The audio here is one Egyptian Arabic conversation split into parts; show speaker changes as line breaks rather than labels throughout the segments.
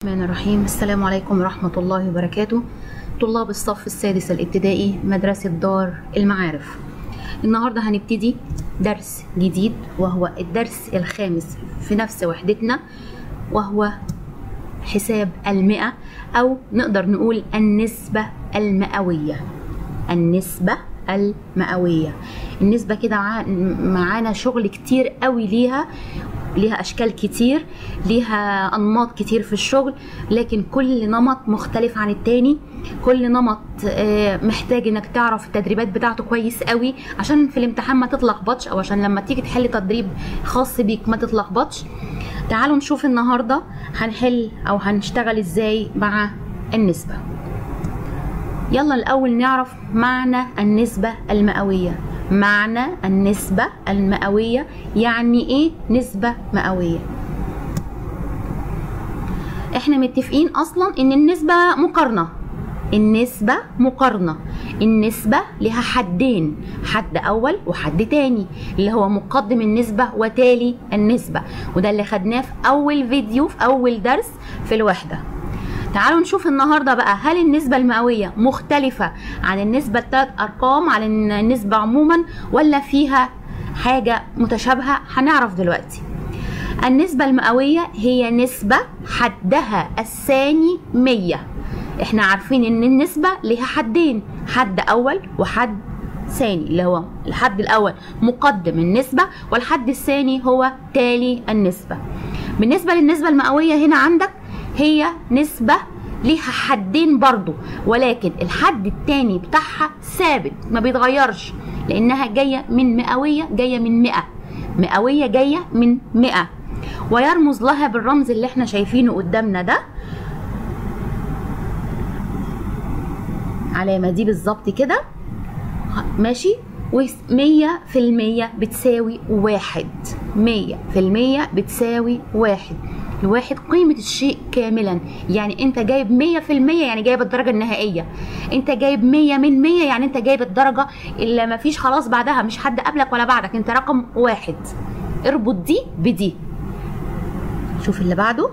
الرحمن الرحيم السلام عليكم ورحمة الله وبركاته طلاب الصف السادس الابتدائي مدرسة دار المعارف النهاردة هنبتدي درس جديد وهو الدرس الخامس في نفس وحدتنا وهو حساب المئة أو نقدر نقول النسبة المئوية النسبة المئوية النسبة كده معانا شغل كتير قوي ليها ليها اشكال كتير ليها انماط كتير في الشغل لكن كل نمط مختلف عن التاني كل نمط محتاج انك تعرف التدريبات بتاعته كويس قوي عشان في الامتحان ما تتلخبطش او عشان لما تيجي تحل تدريب خاص بيك ما تتلخبطش تعالوا نشوف النهارده هنحل او هنشتغل ازاي مع النسبه يلا الاول نعرف معنى النسبه المئويه معنى النسبة المئوية يعني ايه نسبة مئوية احنا متفقين اصلا ان النسبة مقارنة النسبة مقارنة النسبة لها حدين حد أول وحد تاني اللي هو مقدم النسبة وتالي النسبة وده اللي خدناه في أول فيديو في أول درس في الوحدة تعالوا نشوف النهارده بقى هل النسبة المئوية مختلفة عن النسبة الثلاث أرقام عن النسبة عموما ولا فيها حاجة متشابهة هنعرف دلوقتي النسبة المئوية هي نسبة حدها الثاني مية احنا عارفين ان النسبة لها حدين حد أول وحد ثاني اللي هو الحد الأول مقدم النسبة والحد الثاني هو تالي النسبة بالنسبة للنسبة المئوية هنا عندك هي نسبة ليها حدين برضو ولكن الحد التاني بتاعها ثابت ما بيتغيرش لانها جاية من مئوية جاية من مئة مئوية جاية من مئة ويرمز لها بالرمز اللي احنا شايفينه قدامنا ده علامة دي بالظبط كده ماشي ومية في المية بتساوي واحد مية في المية بتساوي واحد الواحد قيمة الشيء كاملا يعني انت جايب مية في المية يعني جايب الدرجة النهائية انت جايب مية من مية يعني انت جايب الدرجة اللي مفيش خلاص بعدها مش حد قبلك ولا بعدك انت رقم واحد اربط دي بدي شوف اللي بعده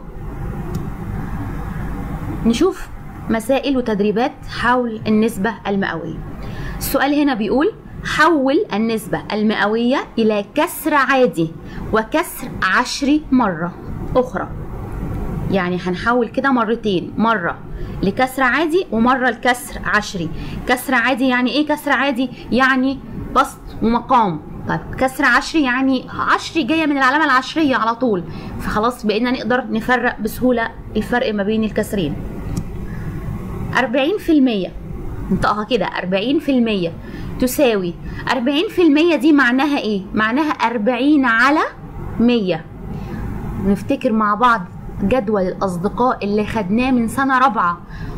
نشوف مسائل وتدريبات حول النسبة المئوية السؤال هنا بيقول حول النسبة المئوية إلى كسر عادي وكسر عشري مرة أخرى يعني هنحول كده مرتين مرة لكسر عادي ومرة لكسر عشري كسر عادي يعني إيه كسر عادي يعني بسط ومقام طيب كسر عشري يعني عشري جاية من العلامة العشرية على طول فخلاص بقينا نقدر نفرق بسهولة الفرق ما بين الكسرين أربعين في المية نطقها كده أربعين في المية تساوي أربعين في المية دي معناها إيه؟ معناها أربعين على مية نفتكر مع بعض جدول الأصدقاء اللي خدناه من سنة رابعة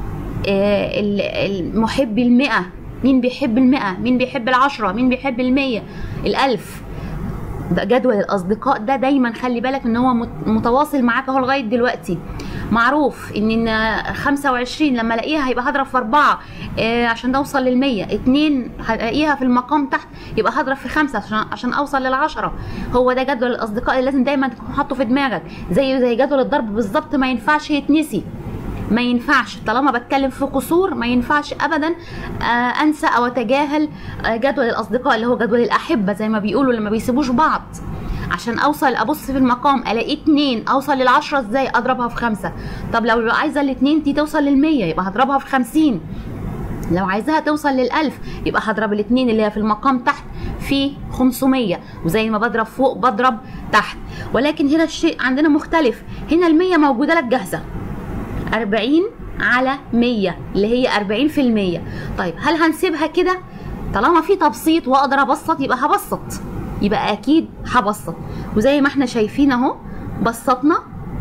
المحب المئة مين بيحب المئة مين بيحب العشرة مين بيحب المية الألف ده جدول الأصدقاء ده دايما خلي بالك إن هو متواصل معاك أهو لغاية دلوقتي معروف ان 25 لما الاقيها هيبقى هضرب في 4 آه عشان اوصل لل 100 2 هلاقيها في المقام تحت يبقى هضرب في 5 عشان عشان اوصل لل 10 هو ده جدول الاصدقاء اللي لازم دايما تكون حاطه في دماغك زي زي جدول الضرب بالظبط ما ينفعش يتنسي ما ينفعش طالما بتكلم في قصور ما ينفعش ابدا آه انسى او اتجاهل آه جدول الاصدقاء اللي هو جدول الاحبه زي ما بيقولوا لما بيسيبوش بعض عشان اوصل ابص في المقام الاقي اتنين اوصل للعشرة ازاي اضربها في خمسة طب لو عايزه الاتنين دي توصل للمية يبقى هضربها في خمسين لو عايزاها توصل للألف يبقى هضرب الاتنين اللي هي في المقام تحت في 500 وزي ما بضرب فوق بضرب تحت ولكن هنا الشيء عندنا مختلف هنا المية موجودة لك جاهزة 40 على 100 اللي هي 40 في المية طيب هل هنسيبها كده طالما في تبسيط واقدر ابسط يبقى هبسط يبقى اكيد هبسط وزي ما احنا شايفين اهو بسطنا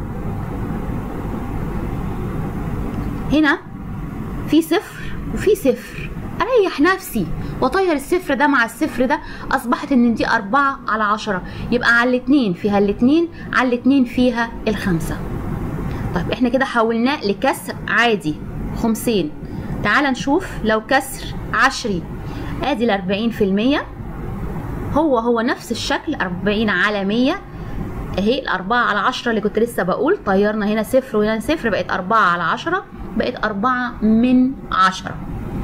هنا في صفر وفي صفر اريح نفسي واطير الصفر ده مع الصفر ده اصبحت ان دي أربعة على عشرة يبقى على الاتنين فيها الاتنين على الاتنين فيها الخمسة طيب احنا كده حولناه لكسر عادي خمسين تعال نشوف لو كسر عشري ادي الاربعين في المية هو هو نفس الشكل 40 على 100 اهي الأربعة على عشرة اللي كنت لسه بقول طيرنا هنا صفر وهنا صفر بقت أربعة على عشرة بقت أربعة من عشرة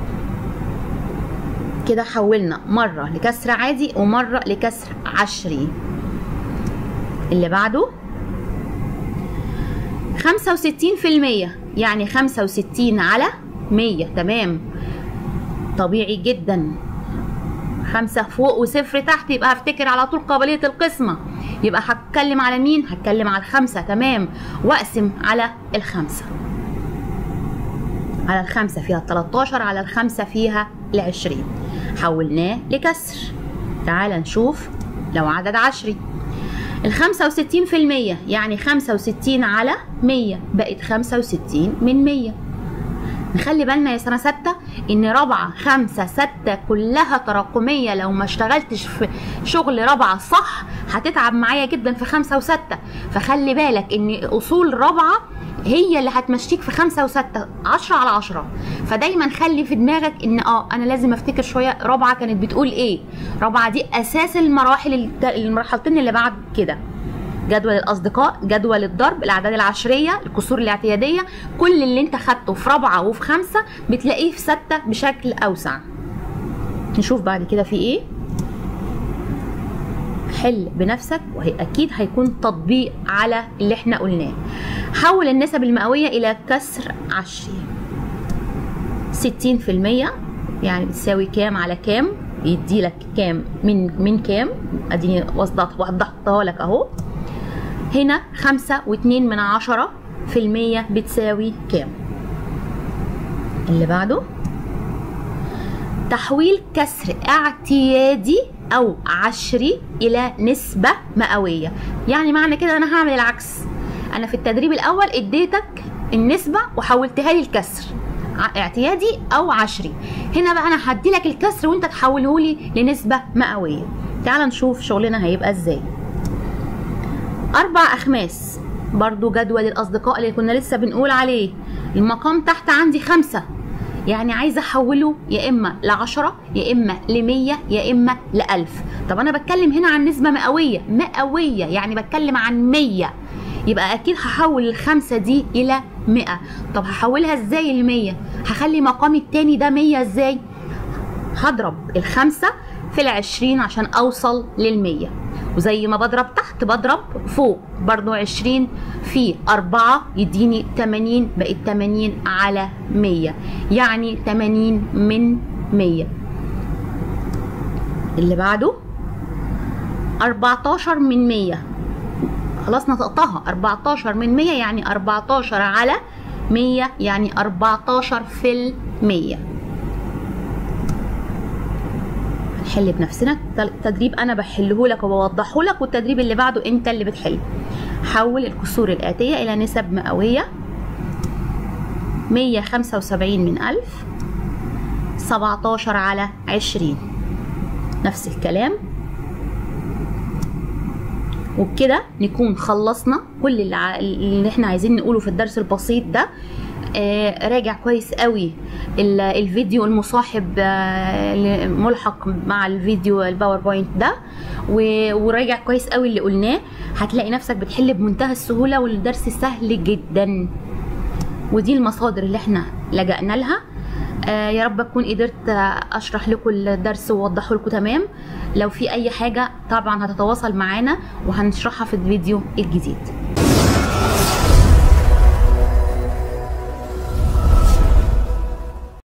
كده حولنا مرة لكسر عادي ومرة لكسر عشري اللي بعده خمسة وستين في المية يعني خمسة وستين على مية تمام طبيعي جدا خمسة فوق وصفر تحت يبقى هفتكر على طول قابلية القسمة يبقى هتكلم على مين؟ هتكلم على الخمسة تمام واقسم على الخمسة على الخمسة فيها 13 على الخمسة فيها العشرين حولناه لكسر تعال نشوف لو عدد عشري الخمسة وستين في المية يعني خمسة وستين على مية بقت خمسة وستين من مية نخلي بالنا يا سنة ستة إن رابعة خمسة ستة كلها تراكمية لو ما اشتغلتش في شغل رابعة صح هتتعب معايا جدا في خمسة وستة فخلي بالك إن أصول رابعة هي اللي هتمشيك في خمسة وستة عشرة على عشرة فدايما خلي في دماغك ان اه انا لازم افتكر شوية رابعة كانت بتقول ايه رابعة دي اساس المراحل الت- المرحلتين اللي بعد كده جدول الاصدقاء جدول الضرب الاعداد العشريه الكسور الاعتياديه كل اللي انت خدته في رابعه وفي خمسه بتلاقيه في سته بشكل اوسع نشوف بعد كده في ايه حل بنفسك وهي اكيد هيكون تطبيق على اللي احنا قلناه حول النسب المئويه الى كسر عشري 60% يعني بتساوي كام على كام يدي لك كام من من كام اديني وضحت وضحتها لك اهو هنا خمسة واتنين من عشرة في المية بتساوي كام اللي بعده تحويل كسر اعتيادي او عشري الى نسبة مئوية يعني معنى كده انا هعمل العكس انا في التدريب الاول اديتك النسبة وحولتها لي الكسر ع- اعتيادي او عشري هنا بقى انا هدي لك الكسر وانت تحوله لي لنسبة مئوية تعال نشوف شغلنا هيبقى ازاي أربع أخماس برضو جدول الأصدقاء اللي كنا لسه بنقول عليه المقام تحت عندي خمسة يعني عايزة أحوله يا إما لعشرة يا إما لمية يا إما لألف طب أنا بتكلم هنا عن نسبة مئوية مئوية يعني بتكلم عن مية يبقى أكيد هحول الخمسة دي إلى مئة طب هحولها إزاي لمية هخلي مقامي التاني ده مية إزاي هضرب الخمسة في العشرين عشان أوصل للمية وزي ما بضرب تحت بضرب فوق برضو عشرين في أربعة يديني تمانين بقت تمانين على مية يعني تمانين من مية اللي بعده أربعتاشر من مية خلاص نطقتها أربعتاشر من مية يعني أربعتاشر على مية يعني أربعتاشر في المية نحل بنفسنا التدريب انا بحله لك وبوضحه لك والتدريب اللي بعده انت اللي بتحل حول الكسور الآتية إلى نسب مئوية 175 من ألف 17 على 20 نفس الكلام وبكده نكون خلصنا كل اللي, ع- اللي احنا عايزين نقوله في الدرس البسيط ده آه راجع كويس قوي ال- الفيديو المصاحب آه اللي ملحق مع الفيديو الباوربوينت ده و- وراجع كويس قوي اللي قلناه هتلاقي نفسك بتحل بمنتهى السهولة والدرس سهل جدا ودي المصادر اللي احنا لجأنا لها آه يا رب اكون قدرت آه، اشرح لكم الدرس واوضحه لكم تمام لو في اي حاجه طبعا هتتواصل معانا وهنشرحها في الفيديو الجديد